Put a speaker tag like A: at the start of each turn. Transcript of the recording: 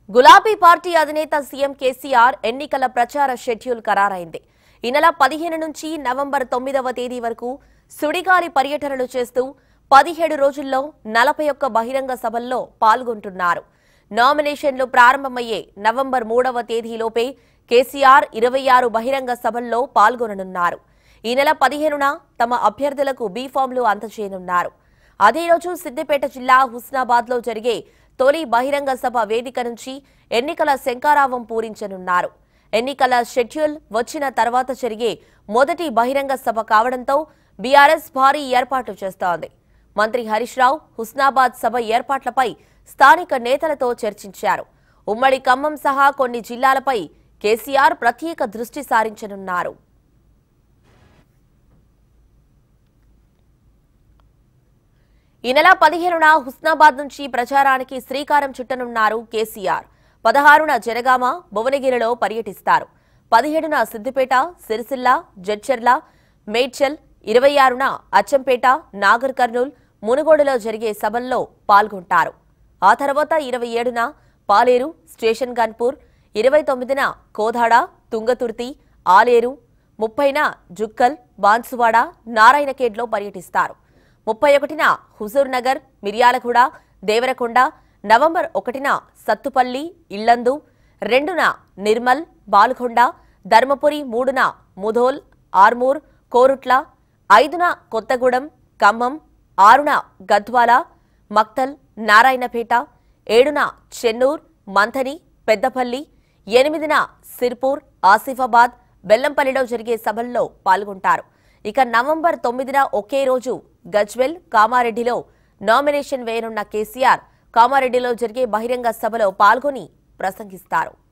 A: గులాబీ పార్టీ అధినేత సీఎం కేసీఆర్ ఎన్నికల ప్రచార షెడ్యూల్ ఖరారైంది ఈ నెల పదిహేను నుంచి నవంబర్ తొమ్మిదవ తేదీ వరకు సుడిగాలి పర్యటనలు చేస్తూ పదిహేడు రోజుల్లో నలభై ఒక్క బహిరంగ సభల్లో పాల్గొంటున్నారు నామినేషన్లు ప్రారంభమయ్యే నవంబర్ మూడవ తేదీలోపే కేసీఆర్ ఇరవై ఆరు బహిరంగ సభల్లో పాల్గొననున్నారు ఈ నెల పదిహేనున తమ అభ్యర్థులకు బీఫామ్లు అందజేయనున్నారు అదే రోజు సిద్దిపేట జిల్లా హుస్నాబాద్ లో జరిగే తొలి బహిరంగ సభ వేదిక నుంచి ఎన్నికల శంకారావం పూరించనున్నారు ఎన్నికల షెడ్యూల్ వచ్చిన తర్వాత జరిగే మొదటి బహిరంగ సభ కావడంతో బీఆర్ఎస్ భారీ ఏర్పాట్లు చేస్తోంది మంత్రి హరీష్ రావు హుస్నాబాద్ సభ ఏర్పాట్లపై స్థానిక నేతలతో చర్చించారు ఉమ్మడి ఖమ్మం సహా కొన్ని జిల్లాలపై కేసీఆర్ ప్రత్యేక దృష్టి సారించనున్నారు ఈ నెల పదిహేనున హుస్నాబాద్ నుంచి ప్రచారానికి శ్రీకారం చుట్టనున్నారు కేసీఆర్ పదహారున జనగామ భువనగిరిలో పర్యటిస్తారు పదిహేడున సిద్దిపేట సిరిసిల్ల జడ్చర్ల మేడ్చల్ ఇరవై ఆరున అచ్చంపేట నాగర్ కర్నూల్ మునుగోడులో జరిగే సభల్లో పాల్గొంటారు ఆ తర్వాత ఇరవై ఏడున పాలేరు స్టేషన్ గన్పూర్ ఇరవై తొమ్మిదిన కోదాడ తుంగతుర్తి ఆలేరు ముప్పైన జుక్కల్ బాన్సువాడ నారాయణఖేడ్లో పర్యటిస్తారు ముప్పై ఒకటిన హుజూర్ నగర్ మిర్యాలగూడ దేవరకొండ నవంబర్ ఒకటిన సత్తుపల్లి ఇల్లందు రెండున నిర్మల్ బాల్కొండ ధర్మపురి మూడున ముధోల్ ఆర్మూర్ కోరుట్ల ఐదున కొత్తగూడెం ఖమ్మం ఆరున గద్వాల మక్తల్ నారాయణపేట ఏడున చెన్నూర్ మంథని పెద్దపల్లి ఎనిమిదిన సిర్పూర్ ఆసిఫాబాద్ బెల్లంపల్లిలో జరిగే సభల్లో పాల్గొంటారు ఇక నవంబర్ తొమ్మిదిన ఒకే రోజు గజ్వెల్ కామారెడ్డిలో నామినేషన్ వేయనున్న కేసీఆర్ కామారెడ్డిలో జరిగే బహిరంగ సభలో పాల్గొని ప్రసంగిస్తారు